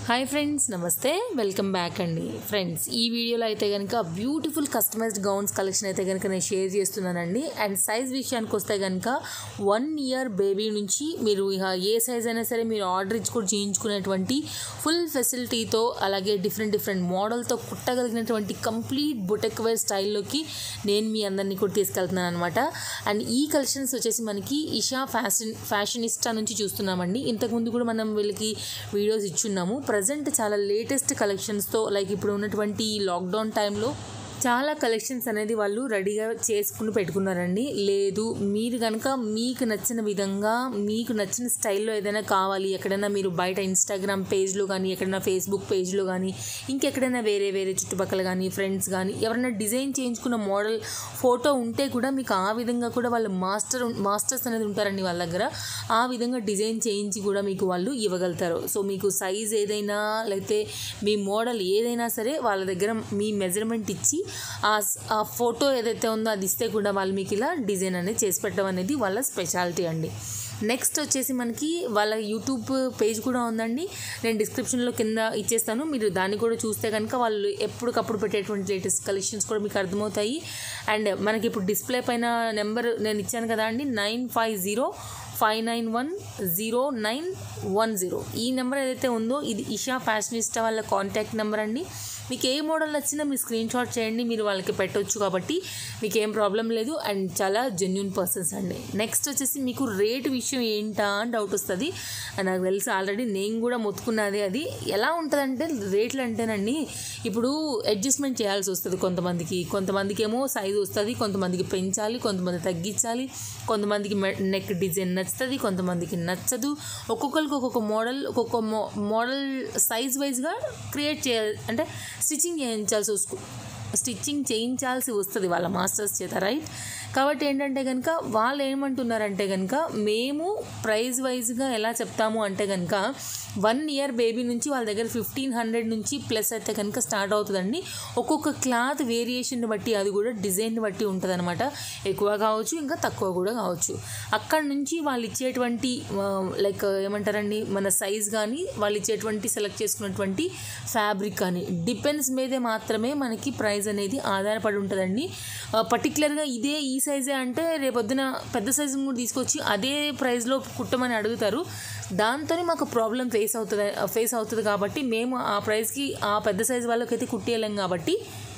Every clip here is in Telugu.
హాయ్ ఫ్రెండ్స్ నమస్తే వెల్కమ్ బ్యాక్ అండి ఫ్రెండ్స్ ఈ వీడియోలో అయితే కనుక బ్యూటిఫుల్ కస్టమైజ్డ్ గౌన్స్ కలెక్షన్ అయితే కనుక నేను షేర్ చేస్తున్నానండి అండ్ సైజ్ విషయానికి వస్తే కనుక వన్ ఇయర్ బేబీ నుంచి మీరు ఇక ఏ సైజ్ అయినా సరే మీరు ఆర్డర్ ఇచ్చి కూడా చేయించుకునేటువంటి ఫుల్ ఫెసిలిటీతో అలాగే డిఫరెంట్ డిఫరెంట్ మోడల్తో కుట్టగలిగినటువంటి కంప్లీట్ బుటెక్ వేర్ స్టైల్లోకి నేను మీ అందరినీ కూడా తీసుకెళ్తున్నాను అనమాట అండ్ ఈ కలెక్షన్స్ వచ్చేసి మనకి ఇషా ఫ్యాషన్ ఫ్యాషనిస్టా నుంచి చూస్తున్నామండి ఇంతకుముందు కూడా మనం వీళ్ళకి వీడియోస్ ఇచ్చున్నాము ప్రజెంట్ చాలా లేటెస్ట్ కలెక్షన్స్తో లైక్ ఇప్పుడు ఉన్నటువంటి ఈ లాక్డౌన్ టైంలో చాలా కలెక్షన్స్ అనేది వాళ్ళు రెడీగా చేసుకుని పెట్టుకున్నారండి లేదు మీరు కనుక మీకు నచ్చిన విధంగా మీకు నచ్చిన స్టైల్లో ఏదైనా కావాలి ఎక్కడైనా మీరు బయట ఇన్స్టాగ్రామ్ పేజ్లో కానీ ఎక్కడైనా ఫేస్బుక్ పేజ్లో కానీ ఇంకెక్కడైనా వేరే వేరే చుట్టుపక్కల కానీ ఫ్రెండ్స్ కానీ ఎవరైనా డిజైన్ చేయించుకున్న మోడల్ ఫోటో ఉంటే కూడా మీకు ఆ విధంగా కూడా వాళ్ళు మాస్టర్ మాస్టర్స్ అనేది ఉంటారండి వాళ్ళ దగ్గర ఆ విధంగా డిజైన్ చేయించి కూడా మీకు వాళ్ళు ఇవ్వగలుగుతారు సో మీకు సైజ్ ఏదైనా లేకపోతే మీ మోడల్ ఏదైనా సరే వాళ్ళ దగ్గర మీ మెజర్మెంట్ ఇచ్చి ఆ స్- ఆ ఫోటో ఏదైతే ఉందో అది ఇస్తే కూడా వాళ్ళు మీకు ఇలా డిజైన్ అనేది చేసి పెట్టడం అనేది వాళ్ళ స్పెషాలిటీ అండి నెక్స్ట్ వచ్చేసి మనకి వాళ్ళ యూట్యూబ్ పేజ్ కూడా ఉందండి నేను డిస్క్రిప్షన్లో కింద ఇచ్చేస్తాను మీరు దాన్ని కూడా చూస్తే కనుక వాళ్ళు ఎప్పటికప్పుడు పెట్టేటువంటి లేటెస్ట్ కలెక్షన్స్ కూడా మీకు అర్థమవుతాయి అండ్ మనకి ఇప్పుడు డిస్ప్లే పైన నెంబర్ నేను ఇచ్చాను కదా అండి nine five zero five nine one zero nine one zero ఈ నెంబర్ ఏదైతే ఉందో ఇది ఇషా ఫ్యాషనిస్టా వాళ్ళ కాంటాక్ట్ నెంబర్ అండి మీకు ఏ మోడల్ నచ్చినా మీరు స్క్రీన్ షాట్ చేయండి మీరు వాళ్ళకి పెట్టొచ్చు కాబట్టి మీకు ఏం ప్రాబ్లం లేదు అండ్ చాలా జెన్యున్ పర్సన్స్ అండి నెక్స్ట్ వచ్చేసి మీకు రేట్ విషయం ఏంటా అని డౌట్ వస్తుంది నాకు తెలుసు ఆల్రెడీ నేను కూడా మొత్తుకున్నది అది ఎలా ఉంటుందంటే రేట్లు అంటేనండి ఇప్పుడు అడ్జస్ట్మెంట్ చేయాల్సి వస్తుంది కొంతమందికి కొంతమందికి ఏమో సైజు వస్తుంది కొంతమందికి పెంచాలి కొంతమంది తగ్గించాలి కొంతమందికి నెక్ డిజైన్ నచ్చుతుంది కొంతమందికి నచ్చదు ఒక్కొక్కరికి ఒక్కొక్క మోడల్ ఒక్కొక్క మో మోడల్ సైజ్ వైజ్గా క్రియేట్ చేయాలి అంటే స్టిచ్చింగ్ చేయించాల్సి వస్తు స్టిచ్చింగ్ చేయించాల్సి వస్తుంది వాళ్ళ మాస్టర్స్ చేత రైట్ కాబట్టి ఏంటంటే కనుక వాళ్ళు ఏమంటున్నారంటే కనుక మేము ప్రైజ్ వైజ్గా ఎలా చెప్తాము అంటే కనుక వన్ ఇయర్ బేబీ నుంచి వాళ్ళ దగ్గర ఫిఫ్టీన్ హండ్రెడ్ నుంచి ప్లస్ అయితే కనుక స్టార్ట్ అవుతుందండి ఒక్కొక్క క్లాత్ వేరియేషన్ బట్టి అది కూడా డిజైన్ బట్టి ఉంటుంది అనమాట ఎక్కువ కావచ్చు ఇంకా తక్కువ కూడా కావచ్చు అక్కడ నుంచి వాళ్ళు ఇచ్చేటువంటి లైక్ ఏమంటారండి మన సైజ్ కానీ వాళ్ళు ఇచ్చేటువంటి సెలెక్ట్ చేసుకున్నటువంటి ఫ్యాబ్రిక్ కానీ డిపెండ్స్ మీదే మాత్రమే మనకి ప్రైస్ అనేది ఆధారపడి ఉంటుందండి పర్టికులర్గా ఇదే ఈ సైజే అంటే రేపొద్దున పెద్ద సైజు కూడా తీసుకొచ్చి అదే ప్రైస్లో కుట్టమని అడుగుతారు దాంతోనే మాకు ప్రాబ్లం ఫేస్ అవుతుంది ఫేస్ అవుతుంది కాబట్టి మేము ఆ ప్రైస్కి ఆ పెద్ద సైజు వాళ్ళకైతే కుట్టేయలేం కాబట్టి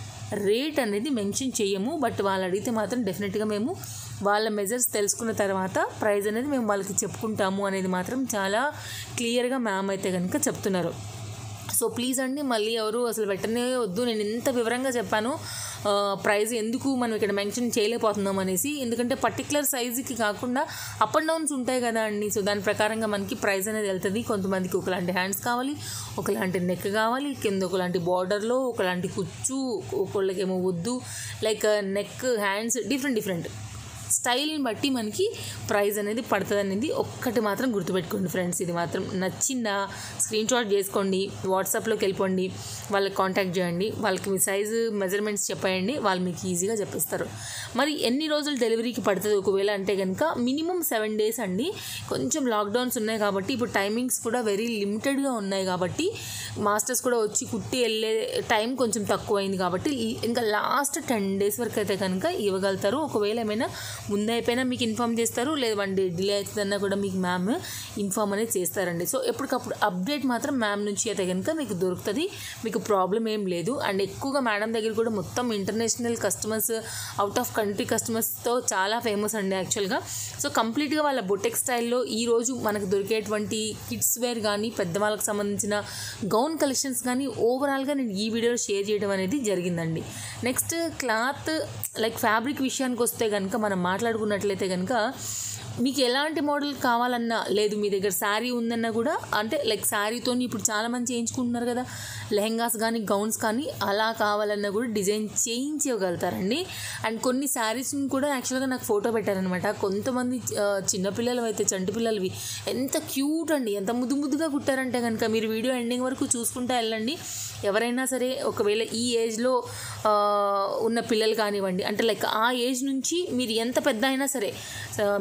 రేట్ అనేది మెన్షన్ చేయము బట్ వాళ్ళు అడిగితే మాత్రం డెఫినెట్గా మేము వాళ్ళ మెజర్స్ తెలుసుకున్న తర్వాత ప్రైస్ అనేది మేము వాళ్ళకి చెప్పుకుంటాము అనేది మాత్రం చాలా క్లియర్గా మ్యామ్ అయితే కనుక చెప్తున్నారు సో ప్లీజ్ అండి మళ్ళీ ఎవరు అసలు వెంటనే వద్దు నేను ఇంత వివరంగా చెప్పాను ఆ, ప్రైస్ ఎందుకు మనం ఇక్కడ మెన్షన్ చేయలేకపోతున్నాం అనేసి ఎందుకంటే పర్టికులర్ సైజుకి కాకుండా అప్ అండ్ డౌన్స్ ఉంటాయి కదా అండి సో దాని ప్రకారంగా మనకి ప్రైస్ అనేది వెళ్తుంది కొంతమందికి ఒకలాంటి హ్యాండ్స్ కావాలి ఒకలాంటి నెక్ కావాలి కింద ఒకలాంటి బార్డర్లో ఒకలాంటి కుచ్చు ఒకళ్ళకేమో వద్దు like neck hands different different స్టైల్ని బట్టి మనకి ప్రైస్ అనేది పడుతుంది అనేది ఒక్కటి మాత్రం గుర్తుపెట్టుకోండి ఫ్రెండ్స్ ఇది మాత్రం నచ్చిందా స్క్రీన్ షాట్ చేసుకోండి వాట్సాప్లోకి వెళ్ళిపోండి వాళ్ళకి కాంటాక్ట్ చేయండి వాళ్ళకి మీ సైజు మెజర్మెంట్స్ చెప్పేయండి వాళ్ళు మీకు ఈజీగా చెప్పిస్తారు మరి ఎన్ని రోజులు డెలివరీకి పడుతుంది ఒకవేళ అంటే కనుక మినిమం సెవెన్ డేస్ అండి కొంచెం లాక్డౌన్స్ ఉన్నాయి కాబట్టి ఇప్పుడు టైమింగ్స్ కూడా వెరీ లిమిటెడ్గా ఉన్నాయి కాబట్టి మాస్టర్స్ కూడా వచ్చి కుట్టి వెళ్ళే టైం కొంచెం తక్కువ అయింది కాబట్టి ఈ- ఇంకా లాస్ట్ టెన్ డేస్ వరకు అయితే కనుక ఇవ్వగలుగుతారు ఒకవేళ ఏమైనా ముందే అయిపోయినా మీకు ఇన్ఫామ్ చేస్తారు లేదు వన్ డే డిలే అవుతుందన్నా కూడా మీకు మ్యామ్ ఇన్ఫామ్ అనేది చేస్తారండి సో ఎప్పటికప్పుడు అప్డేట్ మాత్రం మ్యామ్ నుంచి అయితే కనుక మీకు దొరుకుతుంది మీకు ప్రాబ్లం ఏం లేదు అండ్ ఎక్కువగా మేడం దగ్గర కూడా మొత్తం international customers out of country కస్టమర్స్తో చాలా ఫేమస్ అండి యాక్చువల్గా సో కంప్లీట్గా వాళ్ళ బొటెక్ స్టైల్లో ఈ రోజు మనకు దొరికేటువంటి కిడ్స్ వేర్ కానీ పెద్దవాళ్ళకి సంబంధించిన గౌన్ కలెక్షన్స్ కానీ ఓవరాల్గా నేను ఈ వీడియోలో షేర్ చేయడం అనేది జరిగిందండి నెక్స్ట్ క్లాత్ లైక్ ఫ్యాబ్రిక్ విషయానికి వస్తే కనుక మనం మాట్లాడుకున్నట్లయితే కనుక మీకు ఎలాంటి మోడల్ కావాలన్నా లేదు మీ దగ్గర శారీ ఉందన్నా కూడా అంటే లైక్ శారీతో ఇప్పుడు చాలా మంది చేయించుకుంటున్నారు కదా లెహెంగాస్ కానీ గౌన్స్ కానీ అలా కావాలన్నా కూడా డిజైన్ చేయించి ఇవ్వగలుగుతారండి అండ్ కొన్ని శారీస్ని కూడా యాక్చువల్గా నాకు ఫోటో పెట్టారనమాట కొంతమంది ఆ, చిన్నపిల్లలు అయితే చంటి పిల్లలవి ఎంత క్యూట్ అండి ఎంత ముద్దు ముద్దుగా కుట్టారంటే కనుక మీరు వీడియో ఎండింగ్ వరకు చూసుకుంటా వెళ్ళండి ఎవరైనా సరే ఒకవేళ ఈ ఏజ్లో ఉన్న పిల్లలు కానివ్వండి అంటే లైక్ ఆ ఏజ్ నుంచి మీరు ఎంత పెద్ద అయినా సరే సో మీరు కనుక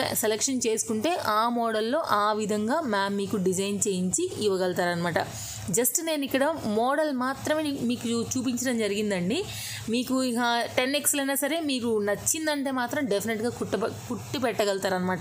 సెలెక్షన్ చేసుకుంటే ఆ మోడల్లో ఆ విధంగా మ్యామ్ మీకు డిజైన్ చేయించి ఇవ్వగలుగుతారనమాట జస్ట్ నేను ఇక్కడ మోడల్ మాత్రమే నీ- మీకు చూపించడం జరిగిందండి మీకు ఇక టెన్ ఎక్స్లు అయినా సరే మీరు నచ్చిందంటే మాత్రం డెఫినెట్గా కుట్ట కుట్టి పెట్టగలుగుతారనమాట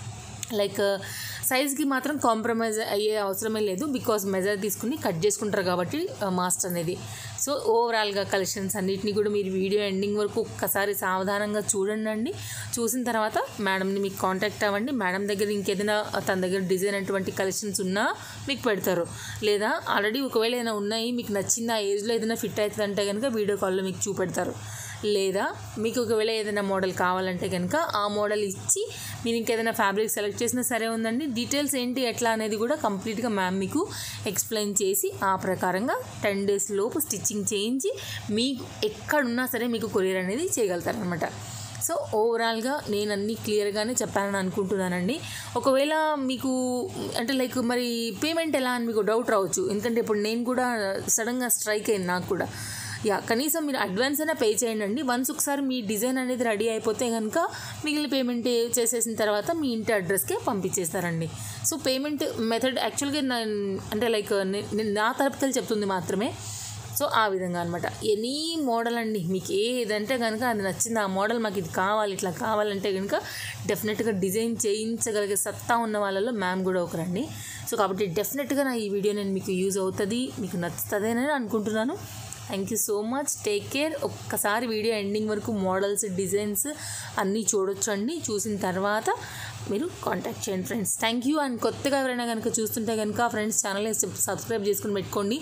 లైక్ సైజ్కి మాత్రం కాంప్రమైజ్ అయ్యే అవసరమే లేదు బికాజ్ మెజర్ తీసుకుని కట్ చేసుకుంటారు కాబట్టి మాస్టర్ అనేది సో ఓవరాల్గా కలెక్షన్స్ అన్నిటిని కూడా మీరు వీడియో ఎండింగ్ వరకు ఒక్కసారి సావధానంగా చూడండి చూసిన తర్వాత మేడంని మీకు కాంటాక్ట్ అవ్వండి మేడం దగ్గర ఇంకేదైనా తన దగ్గర డిజైన్ అటువంటి కలెక్షన్స్ ఉన్నా మీకు పెడతారు లేదా ఆల్రెడీ ఒకవేళ ఏదైనా ఉన్నాయి మీకు నచ్చింది ఆ ఏజ్లో ఏదైనా ఫిట్ అవుతుంది అంటే కనుక వీడియో కాల్లో మీకు చూపెడతారు లేదా మీకు ఒకవేళ ఏదైనా మోడల్ కావాలంటే కనుక ఆ మోడల్ ఇచ్చి మీరు ఇంకేదైనా ఫ్యాబ్రిక్ సెలెక్ట్ చేసినా సరే ఉందండి డీటెయిల్స్ ఏంటి ఎట్లా అనేది కూడా కంప్లీట్గా మ్యామ్ మీకు ఎక్స్ప్లెయిన్ చేసి ఆ ప్రకారంగా టెన్ డేస్ లోపు స్టిచ్చింగ్ చేయించి మీకు ఎక్కడున్నా సరే మీకు కొరియర్ అనేది చేయగలుగుతారనమాట సో ఓవరాల్గా నేను అన్నీ క్లియర్గానే చెప్పానని అనుకుంటున్నానండి ఒకవేళ మీకు అంటే లైక్ మరి పేమెంట్ ఎలా అని మీకు డౌట్ రావచ్చు ఎందుకంటే ఇప్పుడు నేను కూడా సడన్గా స్ట్రైక్ అయింది నాకు కూడా యా కనీసం మీరు అడ్వాన్స్ అయినా పే చేయండి అండి వన్స్ ఒకసారి మీ డిజైన్ అనేది రెడీ అయిపోతే కనుక మిగిలిన పేమెంట్ చేసేసిన తర్వాత మీ ఇంటి అడ్రస్కే పంపించేస్తారండి సో పేమెంట్ మెథడ్ యాక్చువల్గా నేను అంటే లైక్ నేను నా తరపుకెళ్ళి చెప్తుంది మాత్రమే సో ఆ విధంగా అనమాట ఎనీ మోడల్ అండి మీకు ఏదంటే కనుక అది నచ్చింది ఆ మోడల్ మాకు ఇది కావాలి ఇట్లా కావాలంటే కనుక డెఫినెట్గా డిజైన్ చేయించగలిగే సత్తా ఉన్న వాళ్ళలో మ్యామ్ కూడా ఒకరండి సో కాబట్టి డెఫినెట్గా నా ఈ వీడియో నేను మీకు యూజ్ అవుతుంది మీకు నచ్చుతుందని అనుకుంటున్నాను thank you so much take care ఒక్కసారి వీడియో ఎండింగ్ వరకు మోడల్స్ డిజైన్స్ అన్నీ చూడొచ్చు అండి చూసిన తర్వాత మీరు కాంటాక్ట్ చేయండి ఫ్రెండ్స్ థ్యాంక్ యూ అండ్ కొత్తగా ఎవరైనా కనుక చూస్తుంటే కనుక ఫ్రెండ్స్ ఛానల్ని సబ్స్క్రైబ్ చేసుకుని పెట్టుకోండి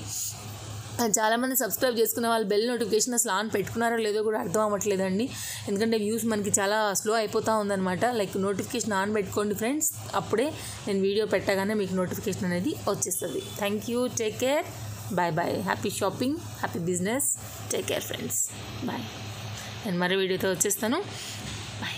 చాలామంది సబ్స్క్రైబ్ చేసుకున్న వాళ్ళు బెల్ నోటిఫికేషన్ అసలు ఆన్ పెట్టుకున్నారో లేదో కూడా అర్థం అవ్వట్లేదండి ఎందుకంటే వ్యూస్ మనకి చాలా స్లో అయిపోతూ ఉందన్నమాట లైక్ నోటిఫికేషన్ ఆన్ పెట్టుకోండి ఫ్రెండ్స్ అప్పుడే నేను వీడియో పెట్టగానే మీకు నోటిఫికేషన్ అనేది వచ్చేస్తుంది thank you take care bye bye happy shopping happy business take care friends bye నేను మరో వీడియోతో వచ్చేస్తాను బాయ్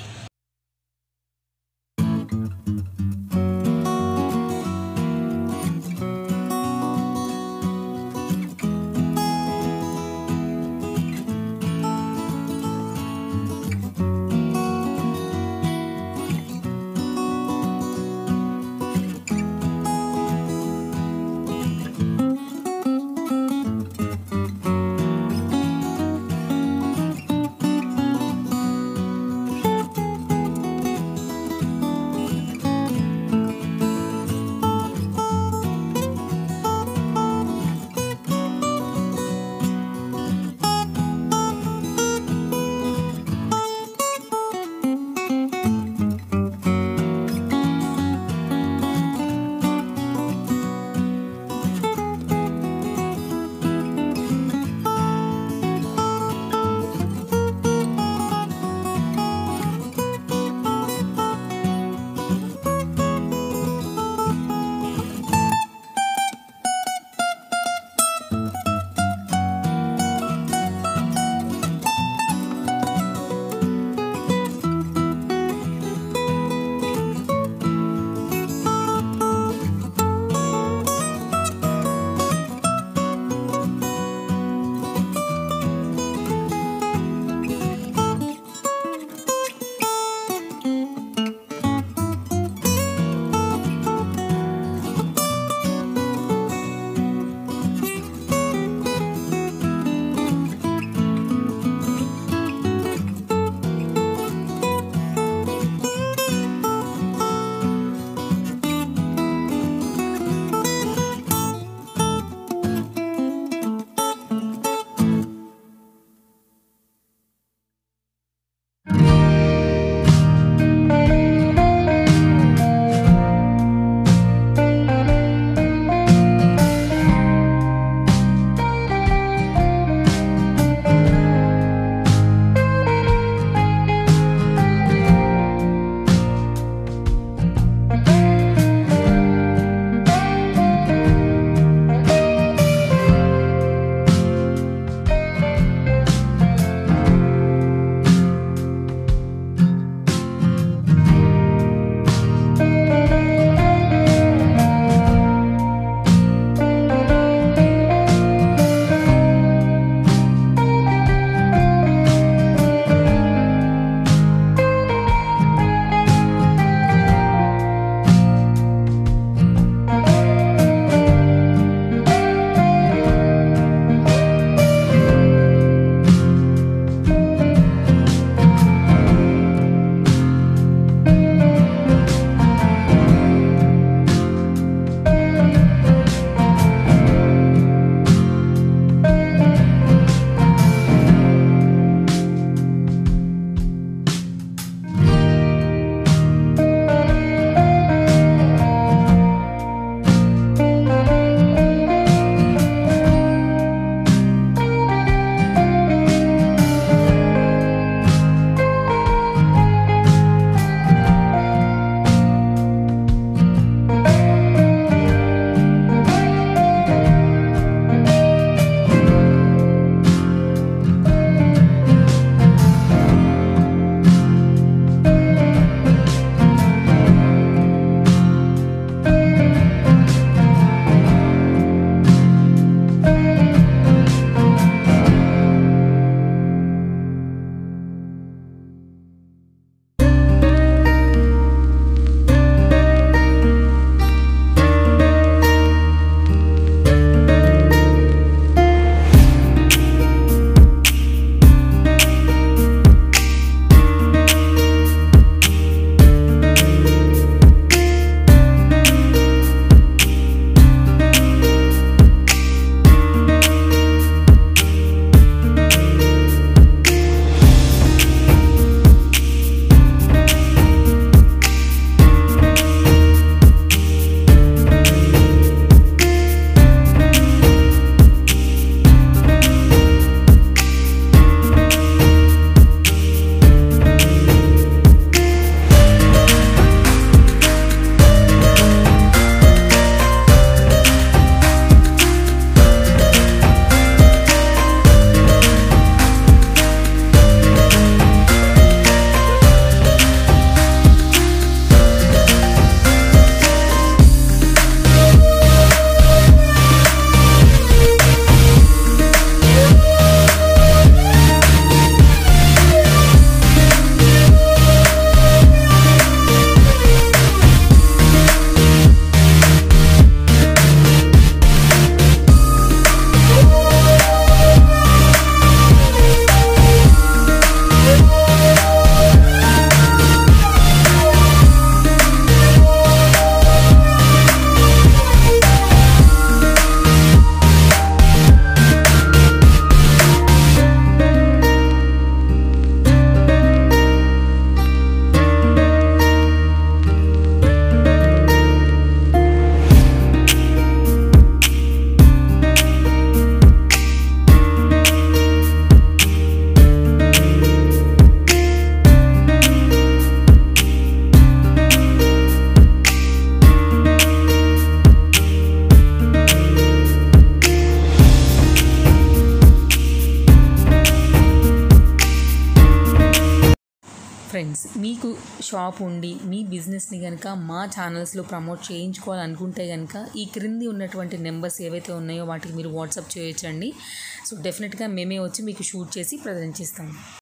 ఫ్రెండ్స్ మీకు షాప్ ఉండి మీ బిజినెస్ని కనుక మా ఛానల్స్లో ప్రమోట్ చేయించుకోవాలనుకుంటే కనుక ఈ క్రింది ఉన్నటువంటి నెంబర్స్ ఏవైతే ఉన్నాయో వాటికి మీరు వాట్సాప్ చేయొచ్చండి సో డెఫినెట్గా మేమే వచ్చి మీకు షూట్ చేసి ప్రజెంట్ చేస్తాము